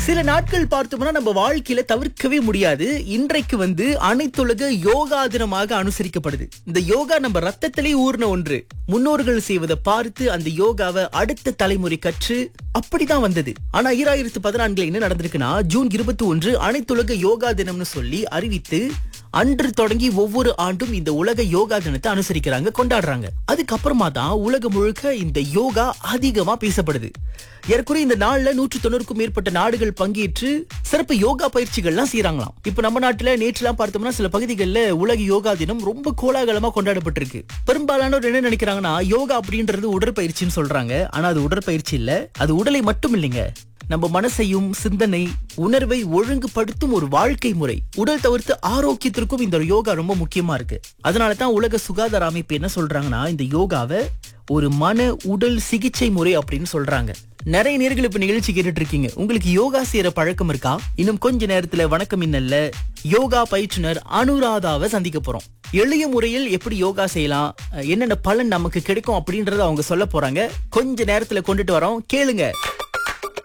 சில நாட்கள் பார்த்தோம்னா நம்ம வாழ்க்கையில தவிர்க்கவே முடியாது இன்றைக்கு வந்து அனைத்துலக யோகா தினமாக அனுசரிக்கப்படுது இந்த யோகா நம்ம ரத்தத்திலே ஊர்ன ஒன்று முன்னோர்கள் செய்வதை பார்த்து அந்த யோகாவை அடுத்த தலைமுறை கற்று அப்படிதான் வந்தது ஆனா ஈராயிரத்து பதினான்குல என்ன நடந்திருக்குன்னா ஜூன் இருபத்தி ஒன்று அனைத்துலக யோகா தினம்னு சொல்லி அறிவித்து அன்று தொடங்கி ஒவ்வொரு ஆண்டும் இந்த உலக யோகா தினத்தை அனுசரிக்கிறாங்க கொண்டாடுறாங்க அதுக்கப்புறமா தான் உலகம் முழுக்க இந்த யோகா அதிகமா பேசப்படுது ஏற்குறைய இந்த நாள்ல நூற்று தொண்ணூறுக்கும் மேற்பட்ட நாடுகள் பங்கேற்று சிறப்பு யோகா பயிற்சிகள்லாம் செய்யறாங்களாம் இப்ப நம்ம நாட்டுல நேற்றுலாம் பார்த்தோம்னா சில பகுதிகளில் உலக யோகா தினம் ரொம்ப கோலாகலமா கொண்டாடப்பட்டிருக்கு பெரும்பாலானோர் என்ன நினைக்கிறாங்கன்னா யோகா அப்படின்றது உடற்பயிற்சின்னு சொல்றாங்க ஆனா அது உடற்பயிற்சி இல்ல அது உடலை மட்டும் இல்லைங்க நம்ம மனசையும் சிந்தனை உணர்வை ஒழுங்குபடுத்தும் ஒரு வாழ்க்கை முறை உடல் தவிர்த்து ஆரோக்கியத்திற்கும் இந்த யோகா ரொம்ப முக்கியமா இருக்கு அதனால தான் உலக சுகாதார அமைப்பு என்ன சொல்றாங்கன்னா இந்த யோகாவை ஒரு மன உடல் சிகிச்சை முறை அப்படின்னு சொல்றாங்க நிறைய நேர்கள் இப்ப நிகழ்ச்சி கேட்டுட்டு இருக்கீங்க உங்களுக்கு யோகா செய்யற பழக்கம் இருக்கா இன்னும் கொஞ்ச நேரத்துல வணக்கம் இன்னல்ல யோகா பயிற்றுனர் அனுராதாவை சந்திக்க போறோம் எளிய முறையில் எப்படி யோகா செய்யலாம் அஹ் என்னென்ன பலன் நமக்கு கிடைக்கும் அப்படின்றத அவங்க சொல்ல போறாங்க கொஞ்ச நேரத்துல கொண்டுட்டு வரோம் கேளுங்க